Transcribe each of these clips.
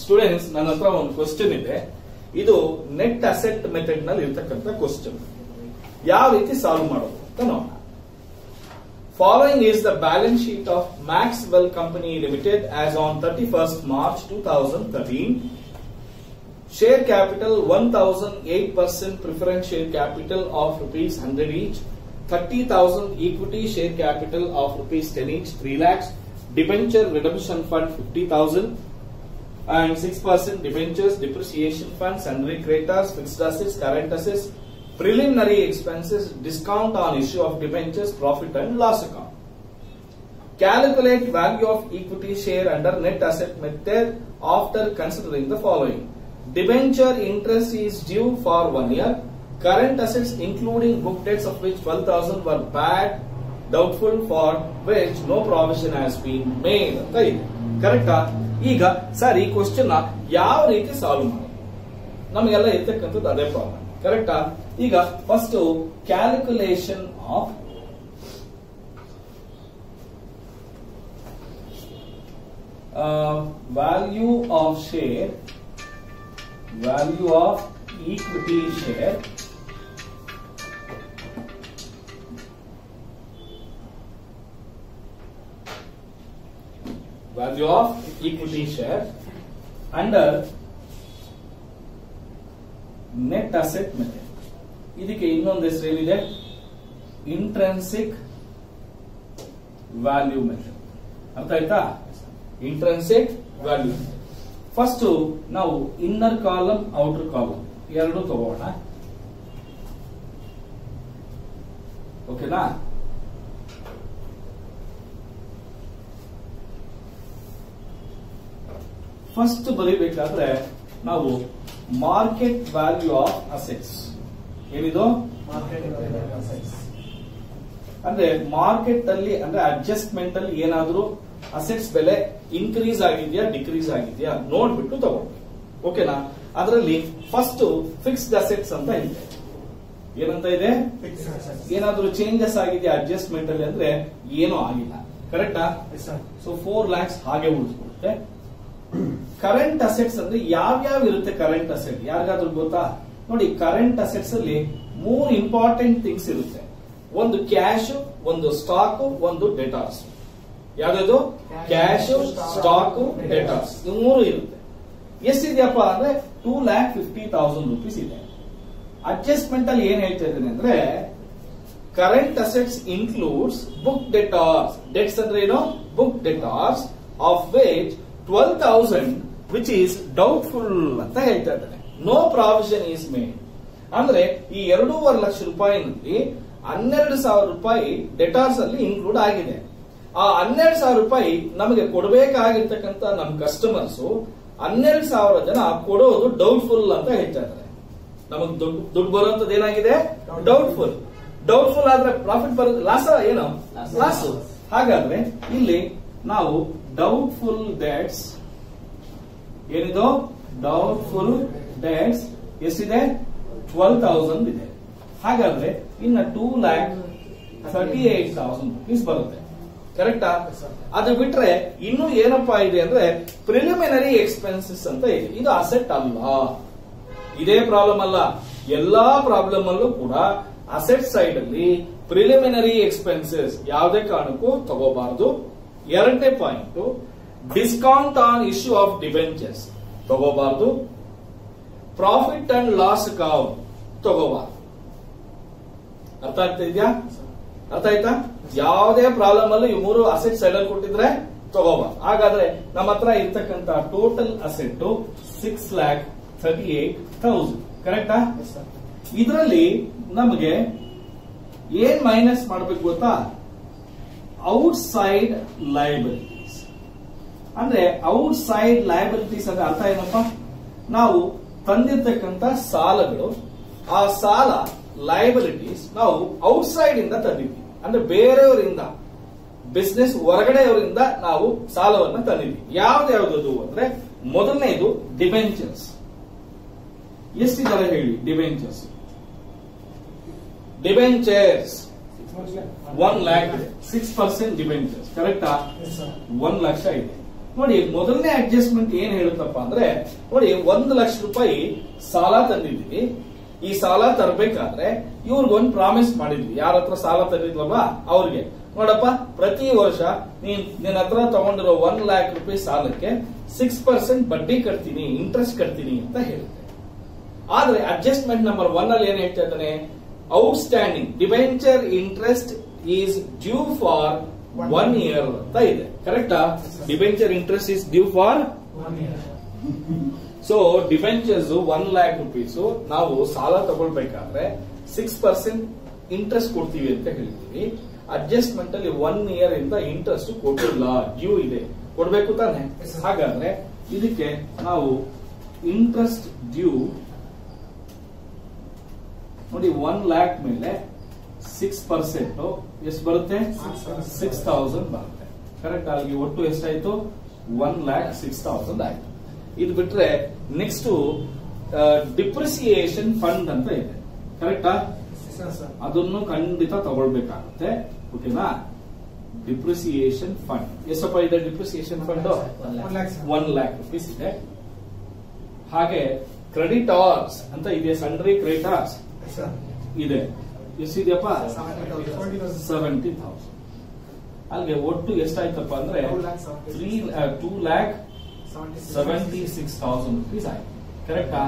Students ನನ್ನ ಹತ್ರ ಒಂದು ಕ್ವಶನ್ ಇದೆ ಇದು ನೆಟ್ ಅಸೆಟ್ ಮೆಥಡ್ ನಲ್ಲಿ ಇರ್ತಕ್ಕಂಥ ಕ್ವಶನ್ ಯಾವ ರೀತಿ ಸಾಲ್ವ್ ಮಾಡೋದು ಅಂತ ನೋಡೋಣ following is the balance sheet of Maxwell company limited as on thirty first March two thousand thirteen share capital 1008% preference share capital of rupees 100 each 30000 equity share capital of rupees 10 each 3 lakhs debenture redemption fund 50000 and 6% debentures depreciation fund sundry creditors fixed assets current assets preliminary expenses discount on issue of debentures profit and loss account calculate value of equity share under net asset method after considering the following Debenture interest is due for one year. Current assets including book debts of which 12,000 were bad, doubtful for which no provision has been made ಅಂತ ಇದೆ ಕರೆಕ್ಟಾ ಈಗ sir ಈ question ಯಾವ ರೀತಿ solve ಮಾಡೋದು ನಮಗೆಲ್ಲ ಇರ್ತಕ್ಕಂಥದ್ದು ಅದೇ ಪ್ರಾಬ್ಲಮ್ ಕರೆಕ್ಟಾ ಈಗ first calculation of value of share value of equity share value of equity share under net asset method ಇದಕ್ಕೆ ಇನ್ನೊಂದು ಹೆಸರು ಏನಿದೆ ಇಂಟ್ರೆನ್ಸಿಕ್ ವ್ಯಾಲ್ಯೂ ಮೆಥಡ್ ಅರ್ಥ ಆಯ್ತಾ ಇಂಟ್ರೆನ್ಸಿಕ್ ವ್ಯಾಲ್ಯೂ ಫಸ್ಟ್ ನಾವು ಇನ್ನರ್ ಕಾಲಮ್ ಔಟರ್ ಕಾಲಮ್ ಎರಡು ತಗೋಣ ಓಕೆನಾ ಫಸ್ಟ್ ಬರೀಬೇಕಾದ್ರೆ ನಾವು ಮಾರ್ಕೆಟ್ ವ್ಯಾಲ್ಯೂ ಆಫ್ ಅಸೆಟ್ಸ್ ಏನಿದು ಅಂದ್ರೆ ಮಾರ್ಕೆಟ್ ಅಲ್ಲಿ ಅಂದ್ರೆ ಅಡ್ಜಸ್ಟ್ಮೆಂಟ್ ಅಲ್ಲಿ ಏನಾದ್ರೂ ಅಸೆಟ್ಸ್ ಬೆಲೆ ಇನ್ಕ್ರೀಸ್ ಆಗಿದೆಯಾ ಡಿಕ್ರೀಸ್ ಆಗಿದೆಯಾ ನೋಡ್ಬಿಟ್ಟು ತಗೊಳ್ಬೇಕು ಓಕೆನಾ ಅದರಲ್ಲಿ ಫಸ್ಟ್ ಫಿಕ್ಸ್ಡ್ ಅಸೆಟ್ಸ್ ಅಂತ ಇದೆ ಏನಂತ ಇದೆ ಏನಾದ್ರೂ ಚೇಂಜಸ್ ಆಗಿದೆಯಾ ಅಡ್ಜಸ್ಟ್ಮೆಂಟ್ ಅಲ್ಲಿ ಅಂದ್ರೆ ಏನೂ ಆಗಿಲ್ಲ ಕರೆಕ್ಟಾ ಸೊ ಫೋರ್ ಲ್ಯಾಕ್ಸ್ ಹಾಗೆ ಉಳಿಸ್ಕೊಡುತ್ತೆ ಕರೆಂಟ್ ಅಸೆಟ್ಸ್ ಅಂದ್ರೆ ಯಾವ್ಯಾವ ಇರುತ್ತೆ ಕರೆಂಟ್ ಅಸೆಟ್ ಯಾರಿಗಾದ್ರೂ ಗೊತ್ತಾ ನೋಡಿ ಕರೆಂಟ್ ಅಸೆಟ್ಸ್ ಅಲ್ಲಿ ಮೂರು ಇಂಪಾರ್ಟೆಂಟ್ ಥಿಂಗ್ಸ್ ಇರುತ್ತೆ ಒಂದು ಕ್ಯಾಶ್ ಒಂದು ಸ್ಟಾಕ್ ಒಂದು ಡೆಟಾರ್ಸ್ ಯಾವ್ದು ಕ್ಯಾಶ್ ಸ್ಟಾಕ್ ಡೆಟಾರ್ಸ್ ಇದು ಮೂರು ಇರುತ್ತೆ ಎಷ್ಟಿದೆಯಪ್ಪ ಅಂದ್ರೆ two lakh fifty thousand rupees ಇದೆ ಅಡ್ಜಸ್ಟ್ಮೆಂಟ್ ಅಲ್ಲಿ ಏನ್ ಹೇಳ್ತಾ ಇದ್ದೇನೆ ಅಂದ್ರೆ current assets includes book debtors debts ಅಂದ್ರೆ ಏನು book debtors of wage twelve thousand which is doubtful ಅಂತ ಹೇಳ್ತಾ ಇದ್ದಾರೆ ನೋ ಪ್ರಾವಿಷನ್ ಈಸ್ ಮೇಡ್ ಅಂದ್ರೆ ಈ ಎರಡೂವರೆ ಲಕ್ಷ ರೂಪಾಯಿನಲ್ಲಿ ಹನ್ನೆರಡು ಸಾವಿರ ರೂಪಾಯಿ ಡೆಟಾರ್ಸ್ ಅಲ್ಲಿ ಇನ್ಕ್ಲೂಡ್ ಆಗಿದೆ ಆ ಹನ್ನೆರಡು ಸಾವಿರ ರೂಪಾಯಿ ನಮಗೆ ಕೊಡಬೇಕಾಗಿರ್ತಕ್ಕಂಥ ನಮ್ಮ ಕಸ್ಟಮರ್ಸ್ ಹನ್ನೆರಡು ಸಾವಿರ ಜನ ಕೊಡೋದು ಡೌಟ್ಫುಲ್ ಅಂತ ಹೇಳ್ತಾ ಇದ್ದಾರೆ ನಮಗೆ ದುಡ್ಡು ದುಡ್ಡು ಬರುವಂತದ್ದು ಏನಾಗಿದೆ ಡೌಟ್ಫುಲ್ ಡೌಟ್ಫುಲ್ ಆದ್ರೆ ಪ್ರಾಫಿಟ್ ಬರೋದು ಲಾಸ ಏನು ಲಾಸ್ ಹಾಗಾದ್ರೆ ಇಲ್ಲಿ ನಾವು ಡೌಟ್ಫುಲ್ ಡೆಟ್ಸ್ ಏನಿದು ಡೌಟ್ಫುಲ್ ಡೆಟ್ಸ್ ಎಷ್ಟಿದೆ ಟ್ವೆಲ್ ತೌಸಂಡ್ ಇದೆ ಹಾಗಾದ್ರೆ ಇನ್ನ two lakh thirty eight thousand rupees ಬರುತ್ತೆ ಕರೆಕ್ಟಾ ಅದು ಬಿಟ್ರೆ ಇನ್ನು ಏನಪ್ಪಾ ಇದೆ ಅಂದ್ರೆ ಪ್ರಿಲಿಮಿನರಿ ಎಕ್ಸ್ಪೆನ್ಸಸ್ ಅಂತ ಇದೆ ಇದು ಅಸೆಟ್ ಅಲ್ಲ ಇದೇ ಪ್ರಾಬ್ಲಮ್ ಅಲ್ಲ ಎಲ್ಲಾ ಪ್ರಾಬ್ಲಮ್ ಅಲ್ಲೂ ಕೂಡ ಅಸೆಟ್ ಸೈಡ್ ಅಲ್ಲಿ ಪ್ರಿಲಿಮಿನರಿ ಎಕ್ಸ್ಪೆನ್ಸಸ್ ಯಾವುದೇ ಕಾರಣಕ್ಕೂ ತಗೋಬಾರದು ಎರಡನೇ point discount on issue of debentures ತಗೋಬಾರದು ಪ್ರಾಫಿಟ್ ಅಂಡ್ ಲಾಸ್ ಅಕೌಂಟ್ ತಗೋಬಾರದು ಅರ್ಥ ಆಗ್ತಾ ಇದೆಯಾ ಅರ್ಥ ಆಯ್ತಾ ಯಾವುದೇ ಪ್ರಾಬ್ಲಮ್ ಅಲ್ಲೂ ಈ ಮೂರು ಅಸೆಟ್ ಸೈಡ್ ಅಲ್ಲಿ ಕೊಟ್ಟಿದ್ರೆ ತಗೋಬಾರ್ದು ಹಾಗಾದ್ರೆ ನಮ್ಮ ಹತ್ರ ಇರ್ತಕ್ಕಂತ total asset six lakh thirty eight thousand ಕರೆಕ್ಟಾ ಇದರಲ್ಲಿ ನಮಗೆ ಏನ್ ಮೈನಸ್ ಮಾಡ್ಬೇಕು ಗೊತ್ತಾ ಔಟ್ ಸೈಡ್ ಲಯಬಿಲಿಟೀಸ್ ಅಂದ್ರೆ ಔಟ್ ಸೈಡ್ ಲಯಬಿಲಿಟೀಸ್ ಅಂದ್ರೆ ಅರ್ಥ ಏನಪ್ಪ ನಾವು ತಂದಿರ್ತಕ್ಕಂತ ಸಾಲಗಳು ಆ ಸಾಲ ಲಯಬಿಲಿಟೀಸ್ ನಾವು ಔಟ್ ಸೈಡ್ ಇಂದ ತಂದಿದ್ವಿ ಅಂದ್ರೆ ಬೇರೆಯವರಿಂದ ಬಿಸ್ನೆಸ್ ಹೊರಗಡೆಯವರಿಂದ ನಾವು ಸಾಲವನ್ನ ತಂದಿದ್ವಿ ಯಾವ್ದು ಯಾವ್ದು ಅಂದ್ರೆ ಮೊದಲನೇದು ಡಿಬೆಂಚರ್ಸ್ ಎಷ್ಟಿದ್ದಾರೆ ಹೇಳಿ ಡಿಬೆಂಚರ್ಸ್ ಡಿಬೆಂಚರ್ಸ್ ಒನ್ ಲ್ಯಾಕ್ ಇದೆ ಸಿಕ್ಸ್ ಪರ್ಸೆಂಟ್ ಡಿಬೆಂಚರ್ಸ್ ಕರೆಕ್ಟಾ ಒಂದ್ ಲಕ್ಷ ಇದೆ ನೋಡಿ ಮೊದಲನೇ ಅಡ್ಜಸ್ಟ್ಮೆಂಟ್ ಏನ್ ಹೇಳುತ್ತಪ್ಪ ಅಂದ್ರೆ ನೋಡಿ ಒಂದು ಲಕ್ಷ ರೂಪಾಯಿ ಸಾಲ ತಂದಿದ್ವಿ ಈ ಸಾಲ ತರಬೇಕಾದ್ರೆ ಇವ್ರಿಗೊಂದು ಪ್ರಾಮಿಸ್ ಮಾಡಿದ್ವಿ ಯಾರ ಹತ್ರ ಸಾಲ ತಂದಿದ್ವಲ್ವಾ ಅವ್ರಿಗೆ ನೋಡಪ್ಪ ಪ್ರತಿ ವರ್ಷ ನೀನ್ ನಿನ್ನ ಹತ್ರ ತಗೊಂಡಿರೋ ಒನ್ ಲ್ಯಾಕ್ ರುಪೀಸ್ ಸಾಲಕ್ಕೆ ಸಿಕ್ಸ್ ಪರ್ಸೆಂಟ್ ಬಡ್ಡಿ ಕಟ್ತೀನಿ ಇಂಟ್ರೆಸ್ಟ್ ಕಟ್ತೀನಿ ಅಂತ ಹೇಳುತ್ತೆ ಆದ್ರೆ ಅಡ್ಜಸ್ಟ್ಮೆಂಟ್ ನಂಬರ್ ಒನ್ ಅಲ್ಲಿ ಏನ್ ಹೇಳ್ತಾ ಇದ್ದಾನೆ outstanding debenture interest is due for one year ಅಂತ ಇದೆ ಕರೆಕ್ಟಾ debenture interest is due for so debentures one lakh rupees ನಾವು ಸಾಲ ತಗೊಳ್ಬೇಕಾದ್ರೆ ಸಿಕ್ಸ್ ಪರ್ಸೆಂಟ್ ಇಂಟ್ರೆಸ್ಟ್ ಕೊಡ್ತೀವಿ ಅಂತ ಹೇಳ್ತೀವಿ ಅಡ್ಜಸ್ಟ್ಮೆಂಟ್ ಅಲ್ಲಿ ಒನ್ ಇಯರ್ ಇಂದ ಇಂಟ್ರೆಸ್ಟ್ ಕೊಟ್ಟಿಲ್ಲ ಡ್ಯೂ ಇದೆ ಕೊಡ್ಬೇಕು ತಾನೆ Yes, sir. ಹಾಗಾದ್ರೆ ಇದಕ್ಕೆ ನಾವು ಇಂಟ್ರೆಸ್ಟ್ ಡ್ಯೂ ನೋಡಿ ಒನ್ ಲ್ಯಾಕ್ ಮೇಲೆ ಸಿಕ್ಸ್ ಪರ್ಸೆಂಟ್ ಎಷ್ಟು ಬರುತ್ತೆ ಸಿಕ್ಸ್ ತೌಸಂಡ್ ಬರುತ್ತೆ ಕರೆಕ್ಟ್ ಅಲ್ಲಿಗೆ ಒಟ್ಟು ಎಷ್ಟಾಯ್ತು ಒನ್ ಲ್ಯಾಕ್ ಸಿಕ್ಸ್ ತೌಸಂಡ್ ಆಯ್ತು ಇದು ಬಿಟ್ರೆ ನೆಕ್ಸ್ಟ್ ಡಿಪ್ರಿಸಿಯೇಷನ್ ಫಂಡ್ ಅಂತ ಇದೆ ಕರೆಕ್ಟಾ ಅದನ್ನು ಖಂಡಿತ ತಗೊಳ್ಬೇಕಾಗುತ್ತೆ ಓಕೆನಾ ಡಿಪ್ರಿಸಿಯೇಷನ್ ಫಂಡ್ ಎಷ್ಟಪ್ಪ ಇದೆ depreciation fund one lakh rupees ಇದೆ ಹಾಗೆ ಕ್ರೆಡಿಟಾರ್ಸ್ ಅಂತ ಇದೆ ಸಂಡ್ರಿ ಕ್ರೆಡಿಟಾರ್ಸ್ ಇದೆ ಎಷ್ಟಿದೆಯಪ್ಪ ಸೆವೆಂಟಿ ತೌಸಂಡ್ ಅಲ್ಲಿಗೆ ಒಟ್ಟು ಎಷ್ಟಾಯ್ತಪ್ಪ ಅಂದ್ರೆ three two lakh seventy six thousand rupees ಆಯ್ತು ಕರೆಕ್ಟಾ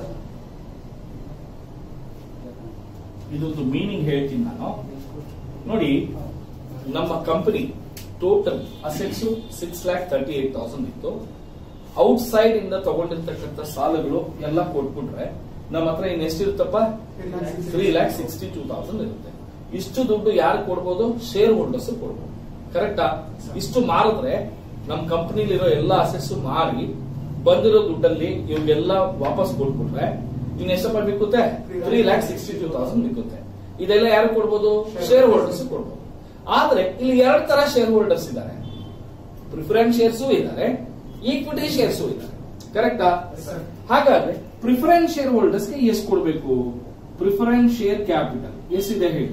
ಇದೊಂದು ಮೀನಿಂಗ್ ಹೇಳ್ತೀನಿ ನಾನು ನೋಡಿ ನಮ್ಮ company total assets six lakh thirty eight thousand ಇತ್ತು ಔಟ್ಸೈಡ್ ಇಂದ ತಗೊಂಡಿರ್ತಕ್ಕಂಥ ಸಾಲಗಳು ಎಲ್ಲ ಕೊಟ್ಬಿಟ್ರೆ ನಮ್ಮ ಹತ್ರ ಇನ್ ಎಷ್ಟಿರುತ್ತಪ್ಪ three lakh sixty two thousand ಇರುತ್ತೆ ಇಷ್ಟು ದುಡ್ಡು ಯಾರು ಕೊಡ್ಬೋದು ಶೇರ್ ಹೋಲ್ಡರ್ಸ್ ಕೊಡ್ಬೋದು ಕರೆಕ್ಟಾ ಇಷ್ಟು ಮಾರಿದ್ರೆ ನಮ್ಮ ಕಂಪನಿಲಿರೋ ಎಲ್ಲ ಅಸೆಟ್ಸ್ ಮಾರಿ ಬಂದಿರೋ ದುಡ್ಡಲ್ಲಿ ಇವ್ರಿಗೆಲ್ಲ ವಾಪಸ್ ಕೊಟ್ಬಿಟ್ರೆ ಇನ್ ಎಷ್ಟಪ್ಪ ಬಿಕ್ಕುತ್ತೆ three lakh sixty two thousand ಬಿಕ್ಕುತ್ತೆ ಇದೆಲ್ಲ ಯಾರು ಕೊಡ್ಬೋದು ಶೇರ್ ಹೋಲ್ಡರ್ಸ್ ಕೊಡ್ಬೋದು ಆದ್ರೆ ಇಲ್ಲಿ ಎರಡು ತರ ಶೇರ್ ಹೋಲ್ಡರ್ಸ್ ಇದ್ದಾರೆ ಪ್ರಿಫರೆನ್ಸ್ ಶೇರ್ಸು ಇದ್ದಾರೆ ಈಕ್ವಿಟಿ ಶೇರ್ಸು ಇದ್ದಾರೆ ಕರೆಕ್ಟಾ ಹಾಗಾದ್ರೆ ಪ್ರಿಫರೆನ್ಸ್ ಶೇರ್ ಹೋಲ್ಡರ್ಸ್ಗೆ ಎಷ್ಟು ಕೊಡಬೇಕು ಪ್ರಿಫರೆನ್ಸ್ ಶೇರ್ ಕ್ಯಾಪಿಟಲ್ ಎಷ್ಟಿದೆ ಹೇಳಿ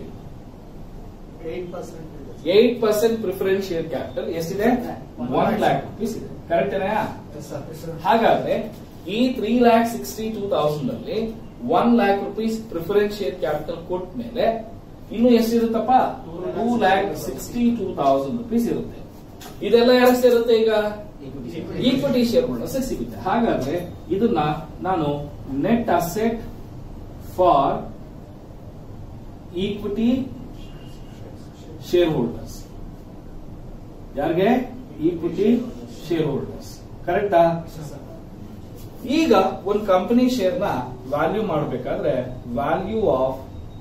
eight percent preference share capital ಎಷ್ಟಿದೆ ಒನ್ ಲ್ಯಾಕ್ ರುಪೀಸ್ ಇದೆ ಕರೆಕ್ಟ್ ಹಾಗಾದ್ರೆ ಈ three lakh sixty two thousand ಅಲ್ಲಿ one lakh rupees preference share capital ಕೊಟ್ಟ ಮೇಲೆ ಇನ್ನು ಎಷ್ಟಿರುತ್ತಪ್ಪ two lakh sixty two thousand rupees ಇರುತ್ತೆ ಇದೆಲ್ಲ ಯಾರು ಸೇರುತ್ತೆ ಈಗ ಈಕ್ವಿಟಿ ಶೇರ್ ಹೋಲ್ಡರ್ಸ್ ಸಿಗುತ್ತೆ ಹಾಗಾದ್ರೆ ಇದನ್ನ ನಾನು net asset for equity share holders ಯಾರಿಗೆ ಈಕ್ವಿಟಿ ಶೇರ್ ಹೋಲ್ಡರ್ಸ್ ಕರೆಕ್ಟಾ ಈಗ ಒಂದು ಕಂಪನಿ ಶೇರ್ ನ ವ್ಯಾಲ್ಯೂ ಮಾಡಬೇಕಾದ್ರೆ value of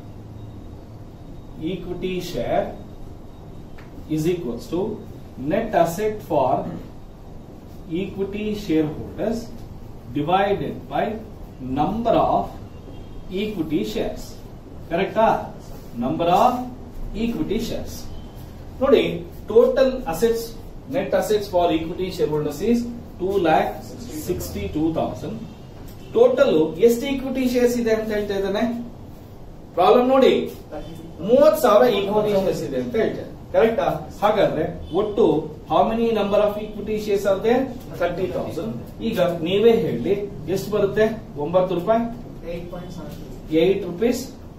equity share is equals to net asset for equity share holders divided by number of equity shares ಕರೆಕ್ಟಾ number of equity shares ನೋಡಿ total assets net assets for equity share holders is two lakh sixty two thousand total ಎಷ್ಟು equity shares ಇದೆ ಅಂತ ಹೇಳ್ತಾ ಇದ್ದಾನೆ problem ನೋಡಿ ಮೂವತ್ ಸಾವಿರ ಈಕ್ವಿಟಿ ಶೇರ್ಸ್ ಇದೆ ಅಂತ ಹೇಳ್ತಾರೆ ಕರೆಕ್ಟಾ ಹಾಗಾದ್ರೆ ಒಟ್ಟು how many number of equity shares are there thirty thousand ಈಗ ನೀವೇ ಹೇಳಿ ಎಷ್ಟು ಬರುತ್ತೆ ಒಂಬತ್ತು ರೂಪಾಯಿ ಏಟ್ ರುಪೀಸ್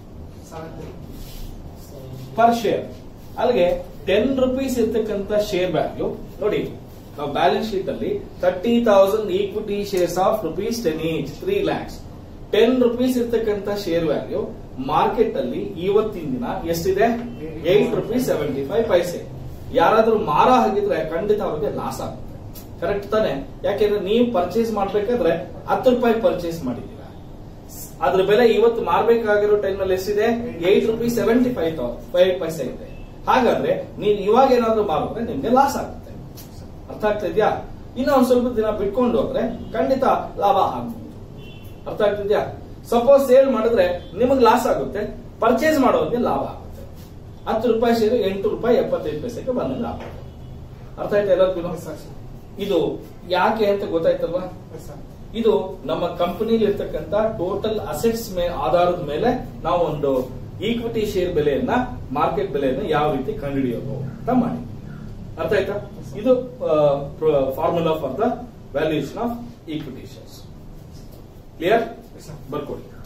ಪರ್ ಶೇರ್ ಅಲ್ಲಿಗೆ ಟೆನ್ ರುಪೀಸ್ ಇರ್ತಕ್ಕಂಥ ಶೇರ್ ವ್ಯಾಲ್ಯೂ ನೋಡಿ ನಾವು ಬ್ಯಾಲೆನ್ಸ್ ಶೀಟ್ ಅಲ್ಲಿ thirty thousand equity shares of rupees ten each three lakhs ten rupees ಇರ್ತಕ್ಕಂಥ ಶೇರ್ ವ್ಯಾಲ್ಯೂ ಮಾರ್ಕೆಟ್ ಅಲ್ಲಿ ಇವತ್ತಿನ ದಿನ ಎಷ್ಟಿದೆ eight rupees seventy five paise ಯಾರಾದ್ರೂ ಮಾರ ಹಾಗಿದ್ರೆ ಖಂಡಿತ ಅವ್ರಿಗೆ ಲಾಸ್ ಆಗುತ್ತೆ ಕರೆಕ್ಟ್ ತಾನೆ ಯಾಕೆಂದ್ರೆ ನೀವು ಪರ್ಚೇಸ್ ಮಾಡ್ಬೇಕಾದ್ರೆ ಹತ್ತು ರೂಪಾಯಿ ಪರ್ಚೇಸ್ ಮಾಡಿದ್ದೀರಾ ಅದ್ರ ಬೆಲೆ ಇವತ್ತು ಮಾರ್ಬೇಕಾಗಿರೋ ಟೈಮ್ ಅಲ್ಲಿ ಎಷ್ಟಿದೆ eight rupees seventy five five paise ಇದೆ ಹಾಗಾದ್ರೆ ನೀವು ಇವಾಗ ಏನಾದ್ರೂ ಮಾರಿದ್ರೆ ನಿಮ್ಗೆ ಲಾಸ್ ಆಗುತ್ತೆ ಅರ್ಥ ಆಗ್ತಾ ಇದೆಯಾ ಇನ್ನ ಒಂದ್ ಸ್ವಲ್ಪ ದಿನ ಬಿಟ್ಕೊಂಡು ಹೋದ್ರೆ ಖಂಡಿತ ಲಾಭ ಆಗ್ಬಹುದು ಅರ್ಥ ಆಗ್ತಿದ್ಯಾ ಸಪೋಸ್ ಸೇಲ್ ಮಾಡಿದ್ರೆ ನಿಮಗೆ ಲಾಸ್ ಆಗುತ್ತೆ ಪರ್ಚೇಸ್ ಮಾಡೋರಿಗೆ ಲಾಭ ಆಗುತ್ತೆ ಹತ್ತು ರೂಪಾಯಿ ಶೇರು ಎಂಟು ರೂಪಾಯಿ ಎಪ್ಪತ್ತೈದು ಪೈಸೆಗೆ ಬಂದಂಗೆ ಆಗುತ್ತೆ ಅರ್ಥ ಆಯ್ತಾ ಎಲ್ಲರಿಗೂ ಇದು ಯಾಕೆ ಅಂತ ಗೊತ್ತಾಯ್ತಲ್ವಾ ಇದು ನಮ್ಮ ಕಂಪನಿಲಿ ಇರ್ತಕ್ಕಂತ ಟೋಟಲ್ ಅಸೆಟ್ಸ್ ಆಧಾರದ ಮೇಲೆ ನಾವು ಒಂದು ಈಕ್ವಿಟಿ ಶೇರ್ ಬೆಲೆಯನ್ನ ಮಾರ್ಕೆಟ್ ಬೆಲೆಯನ್ನ ಯಾವ ರೀತಿ ಕಂಡುಹಿಡಿಯೋದು ಅಂತ ಮಾಡಿ ಅರ್ಥ ಆಯ್ತಾ ಇದು formula for the valuation of equity shares clear ಬರ್ಕೊಡಿ